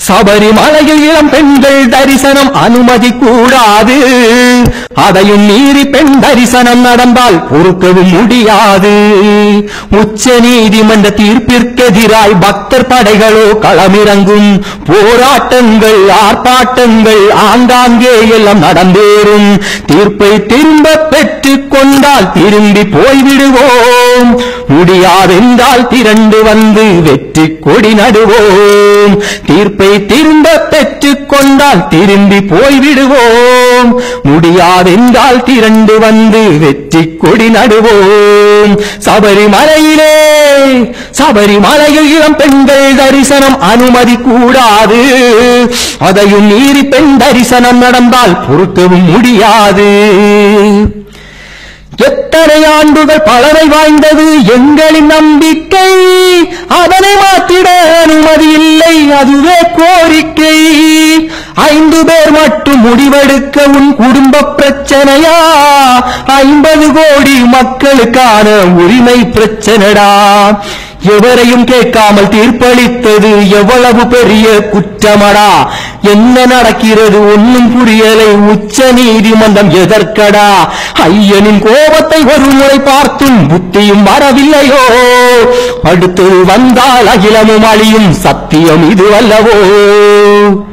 சபரிமலையில் இளம் பெண்கள் தரிசனம் அனுமதி கூடாது அதையும் மீறி பெண் தரிசனம் நடந்தால் பொறுக்கவும் முடியாது உச்ச நீதிமன்ற தீர்ப்பிற்கெதிராய் பக்தர் படைகளோ களமிறங்கும் போராட்டங்கள் ஆர்ப்பாட்டங்கள் ஆங்காங்கே எல்லாம் நடந்தேறும் தீர்ப்பை திரும்ப பெற்றுக் கொண்டால் திரும்பி போய்விடுவோம் முடியாதென்றால் திரண்டு வந்து வெற்றி கொடி நடுவோம் தீர்ப்பை திரும்ப பெற்றுக் கொண்டால் திரும்பி போய்விடுவோம் முடியாதென்றால் திரண்டு வந்து வெற்றி கொடி நடுவோம் சபரிமலையிலே சபரிமலையில் இளம் பெண்கள் தரிசனம் அனுமதி கூடாது அதையும் மீறி பெண் தரிசனம் நடந்தால் பொறுக்கவும் முடியாது எத்தனை ஆண்டுகள் பலனை வாய்ந்தது எங்களின் நம்பிக்கை அதனை மாற்றிட அனுமதி இல்லை அதுவே கோரிக்கை ஐந்து பேர் மட்டும் முடிவெடுக்க உன் குடும்ப பிரச்சனையா ஐம்பது கோடி மக்களுக்கான உரிமை பிரச்சனைடா எவரையும் கேட்காமல் தீர்ப்பளித்தது எவ்வளவு பெரிய குற்றமடா என்ன நடக்கிறது ஒன்னும் புரியலை உச்ச நீதிமன்றம் எதற்கடா ஐயனின் கோபத்தை ஒரு முறை பார்த்தும் புத்தியும் வரவில்லையோ அடுத்து வந்தால் அகிலமும் அழியும் சத்தியம் இது அல்லவோ